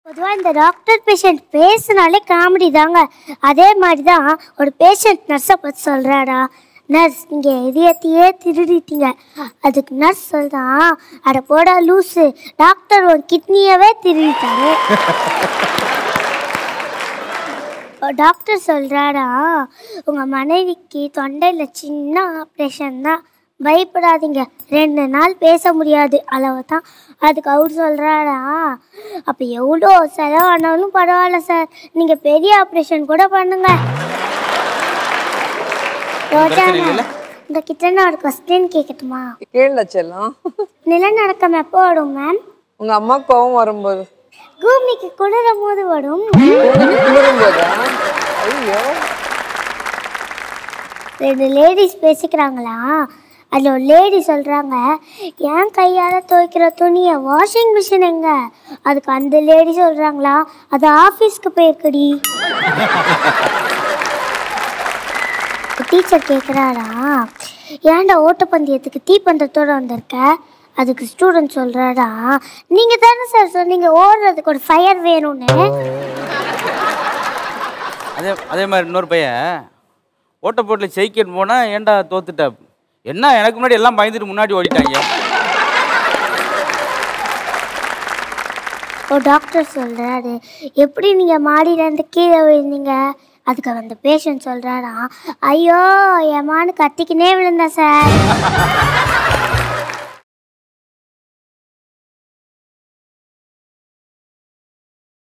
பொதுவாக இந்த doctor patient பேசுனாலே comedy தாங்க அதே மாதிரி தான் ஒரு பேஷண்ட் நர்ஸை பற்றி சொல்கிறாடா நர்ஸ் நீங்கள் இதயத்தையே திருடிட்டீங்க அதுக்கு நர்ஸ் சொல்றான் அட போடா லூஸு டாக்டர் உன் கிட்னியவே திருடிட்டாரு டாக்டர் சொல்கிறாரா உங்கள் மனைவிக்கு தொண்டையில் சின்ன ஆப்ரேஷன் தான் பயப்படாதீங்க ரெண்டு நாள் பேச முடியாது அளவு தான் அதுக்கு அவர் சொல்கிறாரா அப்போ எவ்வளோ செலவானாலும் பரவாயில்ல சார் நீங்கள் பெரிய ஆப்ரேஷன் கூட பண்ணுங்க ரோஜா இல்லைல்ல? இந்த கிட்ட நான் ஒரு கொஸ்டின் கேட்கட்டுமா கேள்ல செல்லம் நிலநடுக்கம் எப்போ வரும் மேம் உங்க அம்மா கோவம் வரும்போது பூமிக்கு குளிரும் போது வரும் குளிரும்போதா ஐயோ ரெண்டு லேடிஸ் பேசிக்கிறாங்களா அதில் ஒரு லேடி சொல்கிறாங்க என் கையால் துவைக்கிற துணியை வாஷிங் மிஷின் எங்க அதுக்கு அந்த லேடி சொல்கிறாங்களா அது ஆஃபீஸ்க்கு போயிருக்குடி டீச்சர் கேட்குறாரா ஏன்டா ஓட்டப்பந்தயத்துக்கு தீப்பந்தத்தோடு வந்திருக்க அதுக்கு ஸ்டூடெண்ட் சொல்கிறாரா நீங்கள் தானே சார் சொன்னீங்க ஓடுறதுக்கு ஒரு ஃபயர் வேணும்னு அதே அதே மாதிரி இன்னொரு பையன் ஓட்டப்போட்டில் ஜெயிக்கன்னு போனால் ஏன்டா தோத்துட்டா என்ன எனக்கு முன்னாடி எல்லாம் பயந்துட்டு முன்னாடி ஓடிட்டாங்க ஒரு டாக்டர் சொல்கிறாரு எப்படி நீங்கள் மாடியிலேருந்து கீழே விழுந்தீங்க அதுக்கு அந்த பேஷண்ட் சொல்கிறாரா ஐயோ என் மானு கத்திக்கினே விழுந்தேன் சார்